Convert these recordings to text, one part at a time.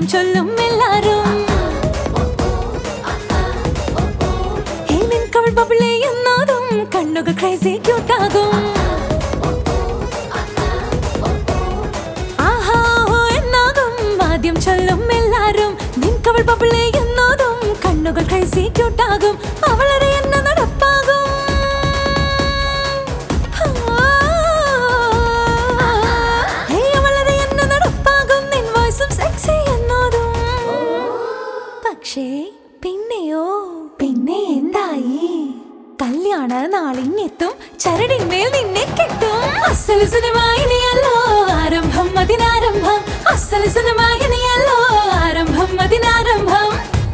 ആദ്യം ചൊല്ലും എല്ലാരും ഹേ നിൻകവൾ ബബിളെ എന്നതും കണ്ണുകൾ ക്രൈസി ക്യൂട്ടാകും ആഹാ ഓ എന്നാകും ആദ്യം ചൊല്ലും എല്ലാരും നിൻകവൾ ബബിളെ എന്നതും കണ്ണുകൾ ക്രൈസി ക്യൂട്ടാകും അവളരെ എന്ന നടപ്പാകും ഹേ, അവളരെ എന്ന നടപ്പാകും നിൻ വോയിസും സെക്സി എന്നതും പക്ഷേ പിന്നെയോ പിന്നെ എന്തായി കല്യാണ നാളിങ്ങെത്തും ചരടിന്മേൽ നിന്നെ കെട്ടും അസൽ സിനിമയിനിയല്ലോ ആരംഭം അതിനാരംഭം അസൽ സിനിമയിനിയല്ലോ ആരംഭം അതിനാരംഭം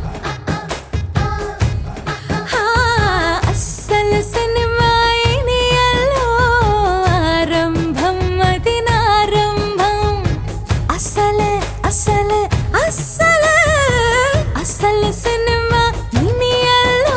ആ, അസൽ സിനിമയിനിയല്ലോ ആരംഭം അതിനാരംഭം അസല് അസല് അസല് അസല് സിനിമ ഇനിയല്ലോ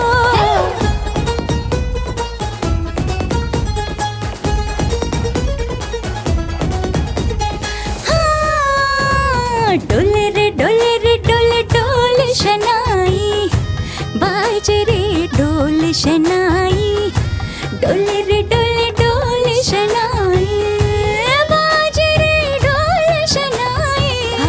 डोले रे डोले रे डोले डोल शनाई बाजे रे डोल शनाई डोले रे डोले डोल शनाई बाजे रे डोल शनाई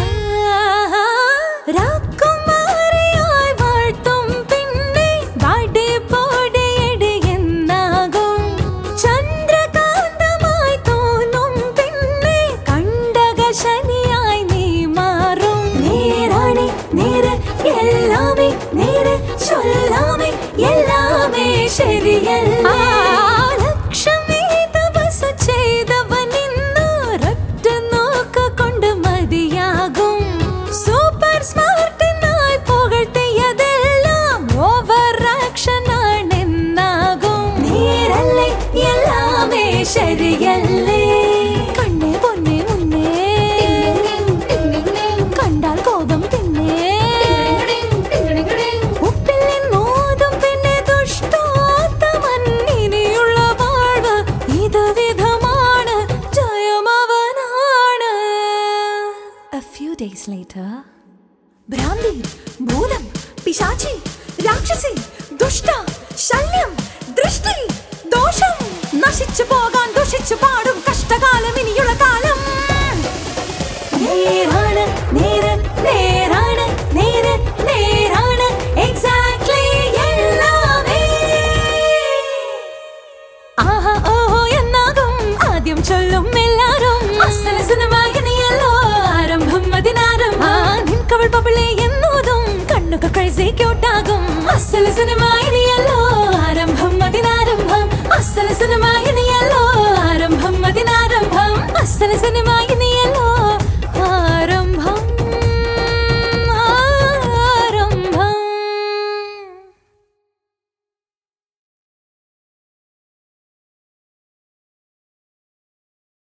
രാക്കുമാരിയായി വാഴ്ത്തും പിന്നെ വാടി പോടിയടി എന്നാകും ചന്ദ്രകാന്തമായി തോന്നും പിന്നെ കണ്ടക ശനിയായി നീ മാറും നേരാണി നേര് എല്ലാമേ നേര് ചൊല്ലാമേ എല്ലാമേ ശരിയല്ല ലക്ഷ്മി തപസ് ചെയ്തവൻ ഇന്നൊരൊറ്റ നോക്ക കൊണ്ട് മതിയാകും സൂപ്പർ സ്മാർട്ടിനായി പുകഴ്ത്തിയതെല്ലാം ഓവർ ആക്ഷൻ ആണെന്നാകും നേരല്ലേ എല്ലാമേ ശരിയല്ലേ കണ്ണേ പൊന്നേ മുന്നേ കണ്ടാൽ കോപം പിന്നെ ഉപ്പിൽ നിന്നോതും പിന്നെ ദുഷ്ടോത്തമൻ ഇനിയുള്ള വാഴ്വ് ഇത് വിധമാണ് ജയമവനാണ് A few days later ഭ്രാന്തി ഭൂതം പിശാചി രാക്ഷസി ദുഷ്ട ശല്യം ദൃഷ്ടി ദോഷം നശിച്ചു പോകാൻ ദുഷിച്ചു പാടും കഷ്ടകാലം ഇനിയുള്ള കാലം നേരാണ് നേര് നേരാണ് നേര് നേരാണ് എക്സാക്ട്ലി എല്ലാമേ ആഹാ ഓഹോ എന്നാകും ആദ്യം ചൊല്ലും എല്ലാരും അസല സിനിമയല്ലോ ആരംഭം അതിനാരംഭം നിൻകവൾ ബബിളെ എന്നതും കണ്ണുകൾ ക്രൈസി ക്യൂട്ടാകും അസല സിനിമ